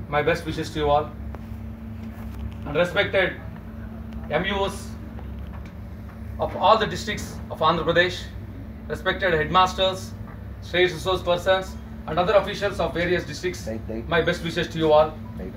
my best wishes to you all. And respected MUOs of all the districts of Andhra Pradesh, respected headmasters, state resource persons, and other officials of various districts, Right, right. my best wishes to you all. Right.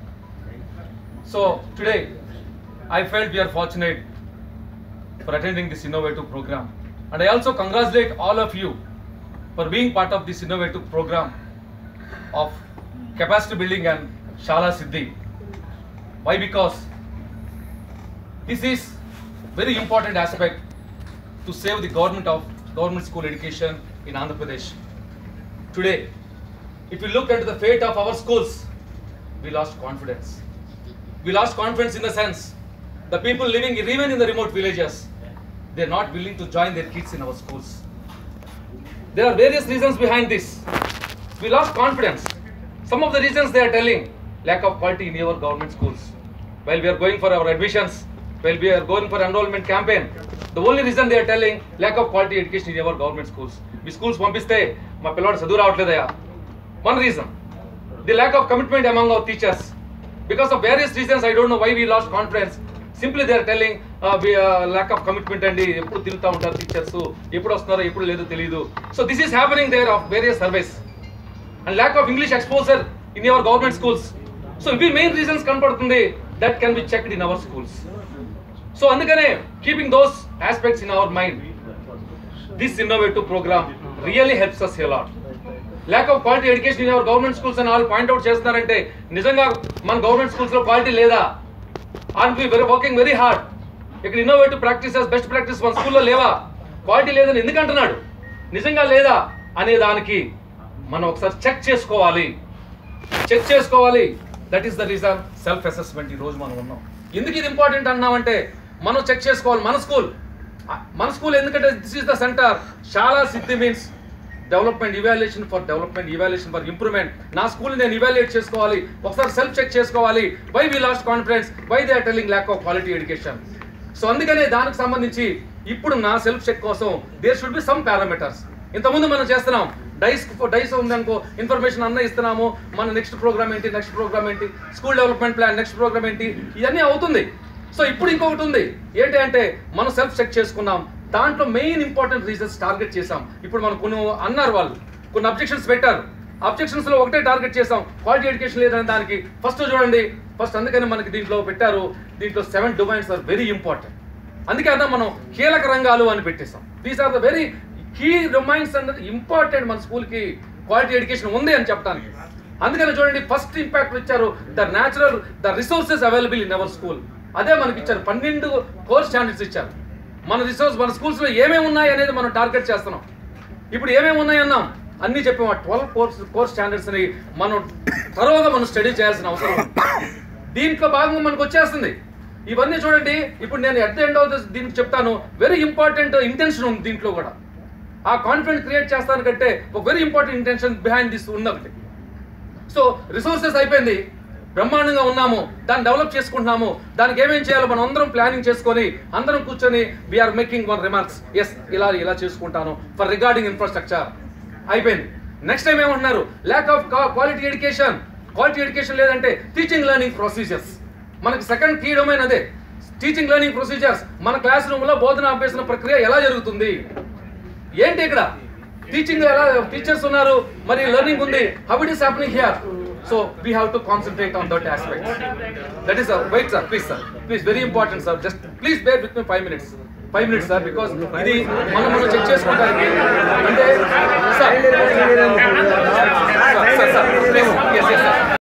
So today, I felt we are fortunate for attending this innovative program. And I also congratulate all of you for being part of this innovative program of capacity building and Shala Siddhi. Why? Because this is very important aspect to save the government of government school education in Andhra Pradesh. Today, if you look at the fate of our schools, we lost confidence. We lost confidence in the sense the people living even in the remote villages, they're not willing to join their kids in our schools. There are various reasons behind this. We lost confidence. Some of the reasons they are telling lack of quality in our government schools. While we are going for our admissions, while we are going for enrollment campaign, the only reason they are telling lack of quality education in our government schools. మీ schools పంపిస్తే మా పిల్లవాడు చదువు రావట్లేదయా one reason the lack of commitment among our teachers because of various reasons I don't know why we lost confidence simply they are telling lack of commitment అండి ఎప్పుడు తిరుగుతూ ఉంటారు టీచర్స్ ఎప్పుడు వస్తున్నారో ఎప్పుడు లేదో తెలియదు so this is happening there of various service and lack of English exposure in your government schools so ఇవి మెయిన్ రీజన్స్ కనపడుతుంది that can be checked in our schools so అందుకనే keeping those aspects in our mind this innovative programme really helps us a lot lack of quality education in our government schools అని వాళ్ళు point out చేస్తున్నారంటే నిజంగా మన government schools లో quality లేదా and we very working very hard ఇక్కడ innovative practices best practice మన స్కూల్లో లేవా క్వాలిటీ లేదని ఎందుకు అంటున్నాడు నిజంగా లేదా అనే దానికి మనం ఒకసారి చెక్ చేసుకోవాలి చెక్ చేసుకోవాలి that is the reason self assessment ఈ రోజు మనం ఉన్నాం ఎందుకు ఇది ఇంపార్టెంట్ అన్నామంటే మనం చెక్ చేసుకోవాలి మన స్కూల్ మన స్కూల్ ఎందుకంటే this is the centre Shaala Siddhi means development evaluation for development evaluation for improvement నా స్కూల్ నేను ఇవాల్యుయేట్ చేసుకోవాలి ఒకసారి సెల్ఫ్ చెక్ చేసుకోవాలి why we lost confidence why they are telling lack of quality education so అందుకనే దానికి సంబంధించి ఇప్పుడు నా సెల్ఫ్ చెక్ కోసం there should be some parameters ఇంతకుముందు మనం చేస్తున్నాం డైస్ డైస్ ఉందనుకో ఇన్ఫర్మేషన్ అన్న ఇస్తున్నాము మన నెక్స్ట్ ప్రోగ్రామ్ ఏంటి నెక్స్ట్ ప్రోగ్రామ్ ఏంటి school development plan next programme ఏంటి ఇవన్నీ అవుతుంది సో ఇప్పుడు ఇంకొకటి ఉంది ఏంటి అంటే మనం సెల్ఫ్ చెక్ చేసుకున్నాం దాంట్లో మెయిన్ ఇంపార్టెంట్ రీజన్స్ టార్గెట్ చేసాం ఇప్పుడు మనం కొన్ని అన్నారు వాళ్ళు కొన్ని అబ్జెక్షన్స్ పెట్టారు అబ్జెక్షన్స్ లో ఒకటే టార్గెట్ చేసాం క్వాలిటీ ఎడ్యుకేషన్ లేదనే దానికి ఫస్ట్ చూడండి ఫస్ట్ అందుకని మనకి దీంట్లో పెట్టారు దీంట్లో seven domains are very important అందుకే అన్నా మనం కీలక రంగాలు అని పెట్టేసాం these are the very key domains అన్నది ఇంపార్టెంట్ మన స్కూల్కి క్వాలిటీ ఎడ్యుకేషన్ ఉంది అని చెప్పడానికి అందుకని చూడండి ఫస్ట్ ఇంపాక్ట్ ఇచ్చారు the natural the resources available in our school అదే మనకి ఇచ్చారు పన్నెండు కోర్ స్టాండర్డ్స్ ఇచ్చారు మన రిసోర్స్ మన స్కూల్స్లో ఏమేమి ఉన్నాయి అనేది మనం టార్గెట్ చేస్తున్నాం ఇప్పుడు ఏమేమి ఉన్నాయి అన్నాం అన్ని చెప్పాము ఆ ట్వెల్వ్ కోర్స్ కోర్స్ స్టాండర్డ్స్ని మనం త్వరగా మనం స్టడీ చేయాల్సిన అవసరం ఉంది దీంట్లో భాగంగా మనకు వచ్చేస్తుంది ఇవన్నీ చూడండి ఇప్పుడు నేను at the end of this దీనికి చెప్తాను వెరీ ఇంపార్టెంట్ ఇంటెన్షన్ ఉంది దీంట్లో కూడా ఆ కాన్ఫిడెంట్ క్రియేట్ చేస్తాను కంటే ఒక very important intention behind this ఉంది ఒకటి సో రిసోర్సెస్ అయిపోయింది బ్రహ్మాండంగా ఉన్నాము దాన్ని డెవలప్ చేసుకుంటున్నాము దానికి ఏమేం చేయాలో మనం అందరం ప్లానింగ్ చేసుకొని అందరం కూర్చొని we are making one remarks yes ఇలా ఇలా చేసుకుంటాను ఫర్ రిగార్డింగ్ ఇన్ఫ్రాస్ట్రక్చర్ అయిపోయింది నెక్స్ట్ టైం ఏమంటున్నారు lack of quality education quality education లేదంటే టీచింగ్ లెర్నింగ్ ప్రొసీజర్స్ మనకి సెకండ్ కీ డొమైన్ అదే టీచింగ్ లెర్నింగ్ ప్రొసీజర్స్ మన క్లాస్ రూమ్ లో బోధన అభ్యసన ప్రక్రియ ఎలా జరుగుతుంది ఏంటి ఇక్కడ టీచింగ్ ఎలా టీచర్స్ ఉన్నారు మరి లెర్నింగ్ ఉంది how it is happening here so we have to concentrate on that aspect that is wait sir please sir please very important sir just please bear with me five minutes five minutes sir because ఇది మనం మనం check చేసుకోవడానికి అంటే